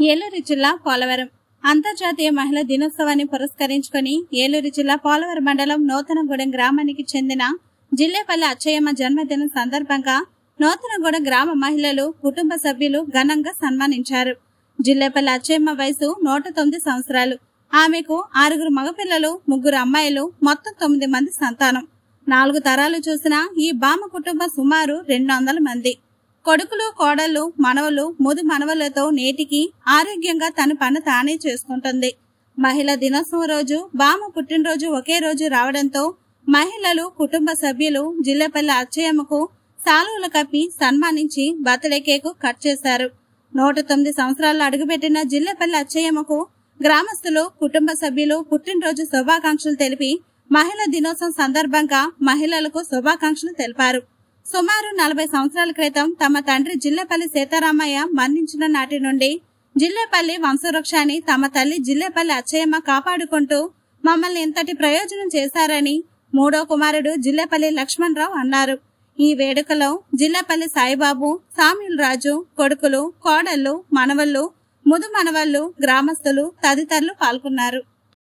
ఏలూరు జిల్లా పోలవరం అంతర్జాతీయ మహిళా దినోత్సవాన్ని పురస్కరించుకొని ఏలూరు జిల్లా పోలవరం మండలం నూతనగూడెం గ్రామానికి చెందిన జిల్లేపల్లి అచ్చయ్యమ్మ జన్మదినం సందర్భంగా నూతనగూడెం గ్రామ మహిళలు కుటుంబ సభ్యులు ఘనంగా సన్మానించారు జిల్లేపల్లి అచ్చయ్యమ్మ వయసు నూట తొమ్మిది సంవత్సరాలు ఆమెకు ఆరుగురు మగపిల్లలు ముగ్గురు అమ్మాయిలు మొత్తం తొమ్మిది మంది సంతానం నాలుగు తరాలు చూసిన ఈ బామ కుటుంబం సుమారు రెండు వందల మంది కొడుకులు కోడళ్ళు మనవలు ముదు మనవలతో నేటికి ఆరోగ్యంగా తన పని తానే చేసుకుంటుంది మహిళా దినోత్సవం రోజు బామ పుట్టినరోజు ఒకే రోజు రావడంతో మహిళలు కుటుంబ సభ్యులు జిల్లేపల్లి అచ్చయ్యమ్మకు సాలువలు కప్పి సన్మానించి బర్త్డే కేకు కట్ చేశారు నూట తొమ్మిది సంవత్సరాలు అడుగుపెట్టిన జిల్లేపల్లి అచ్చయ్యమ్మకు గ్రామస్తులు కుటుంబ సభ్యులు పుట్టినరోజు శుభాకాంక్షలు తెలిపి మహిళా దినోత్సవం సందర్భంగా మహిళలకు శుభాకాంక్షలు తెలిపారు సుమారు నలభై సంవత్సరాల క్రితం తమ తండ్రి జిల్లేపల్లి సీతారామయ్య మరణించిన నాటి నుండి జిల్లేపల్లి వంశవృక్ష అని తమ తల్లి జిల్లేపల్లి అచ్చయ్యమ్మ కాపాడుకుంటూ మమ్మల్ని ఇంతటి ప్రయోజనం చేశారని మూడో కుమారుడు జిల్లేపల్లి లక్ష్మణరావు అన్నారు ఈ వేడుకలో జిల్లేపల్లి సాయిబాబు సామ్యుల్ రాజు కొడుకులు కోడళ్ళు మనవళ్ళు ముదు మనవళ్ళు గ్రామస్తులు తదితరులు పాల్గొన్నారు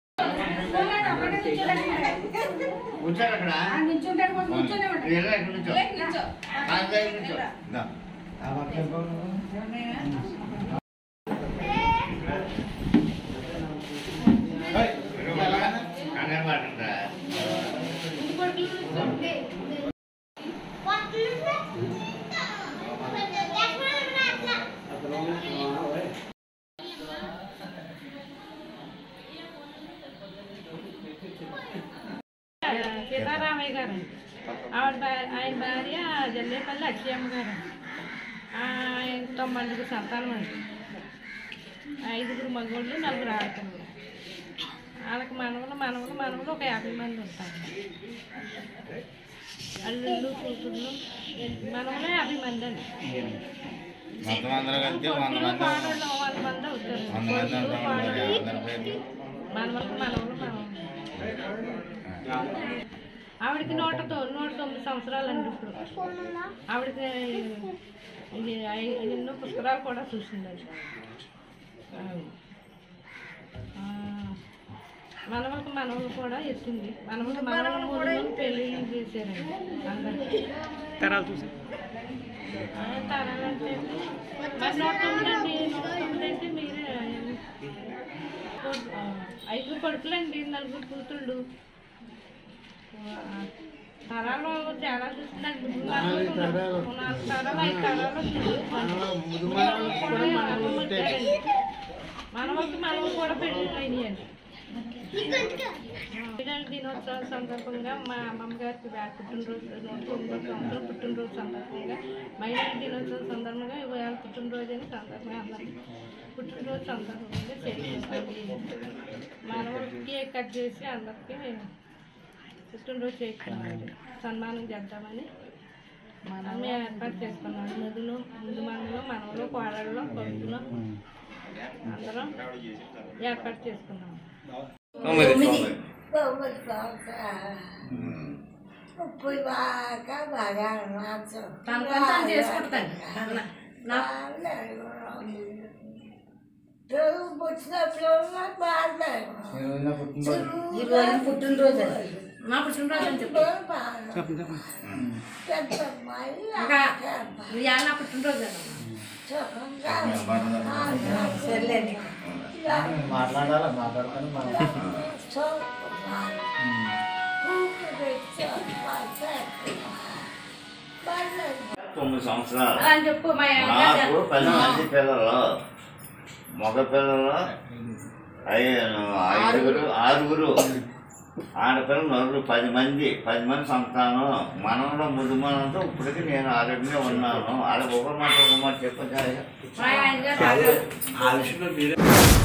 కూర్చోండి అక్కడ ఇలా ఇక్కడ కూర్చో కాలు దగ్గర కూర్చో దా. ఏయ్, కంగారు పడకండిరా. సీతారామయ్య గారు ఆవిడ భా- ఆయన భార్య జల్లేపల్లి అక్షయమ్మ గారు ఆయన తొమ్మిదికి సంతానం అండి ఐదుగురు మగోళ్ళు నలుగురు ఆడపిల్లలు వాళ్ళకి మనవలు మనవలు మనవలు ఒక యాభై మంది ఉంటారు అల్లుళ్ళు కూతుళ్ళు మనవలే యాభై మంది అండి మొత్తం అందరూ కలిసి వంద కొడుకులు మంది కోడళ్ళు వంద మంది అవుతారు వంద మంది కొడుకులు ఉంటాం మరి కోడళ్ళు అందరి పేర్లు మనవలకు మనవలు మనవలు ఆవిడకి నూట తొ- నూట తొమ్మిది సంవత్సరాలు అండి ఇప్పుడు ఆవిడకి ఇది ఐ- ఎన్నో పుస్తకాలు కూడా చూసిందండి ఆవిడ. ఆ, మనవలకు మనవలు కూడా ఎత్తింది మనవలు మనవలు మూడు పెళ్ళి చేశారండి అందరికి ఆ, తరాలంటే మరి నూట తొమ్మిది అండి నూట తొమ్మిది అంటే మీరే కొడు- ఆ, ఐదుగురు కొడుకులండి నలుగురు కూతుళ్ళు తరాలు చాలా చూస్తుందండి ముందు నాలుగు తరాలు ఐదు తరాలు మనవలకి మనవలు కూడా పెళ్ళిళ్ళు అయినాయండి పిల్లల దినోత్సవం సందర్భంగా మా అమ్మమ్మ గారికి బ్యాక్ పుట్టినరోజు నూట తొమ్మిది సంవత్సరం పుట్టినరోజు సందర్భంగా మహిళా దినోత్సవం సందర్భంగా ఇవాళ పుట్టినరోజు అని సందర్భంగా అందరికీ పుట్టినరోజు సందర్భంగా చేసుకుంటాం మనవలకి కేక్ కట్ చేసి అందరికీ పుట్టినరోజు చేసుకున్నామండి సన్మానం చేద్దామని మేము ఏర్పాటు చేసుకున్నాం నదులు ముందు మనలో మనవలు కోడళ్ళు కొడుకులు అందరం ఏర్పాటు చేసుకున్నాం తనకంతా చేసుకుంటాను ఈ రోజు పుట్టినరోజు అది. మా పుట్టినరోజు అని చెప్పు ఇంకా ఇవాళ నా పుట్టినరోజు అన్నమాట సర్లేండి మాట్లాడాలి మాట్లాడుతాను మనం తొమ్మిది సంవత్సరాలు అని చెప్పు మా నాకు పది మంది పిల్లలు మగ పిల్లలు ఐ- ఐదుగురు ఆరుగురు ఆడపిల్లలు నలుగురు పది మంది పది మంది సంతానం మనలో ముద్దు మనంతో ఇప్పటికీ నేను ఆరోగ్యంగా ఉన్నాను అలా ఒక మాట ఒక మాట చెప్పచ్చు మా ఆయన గారు ఆ విషయంలో మీరే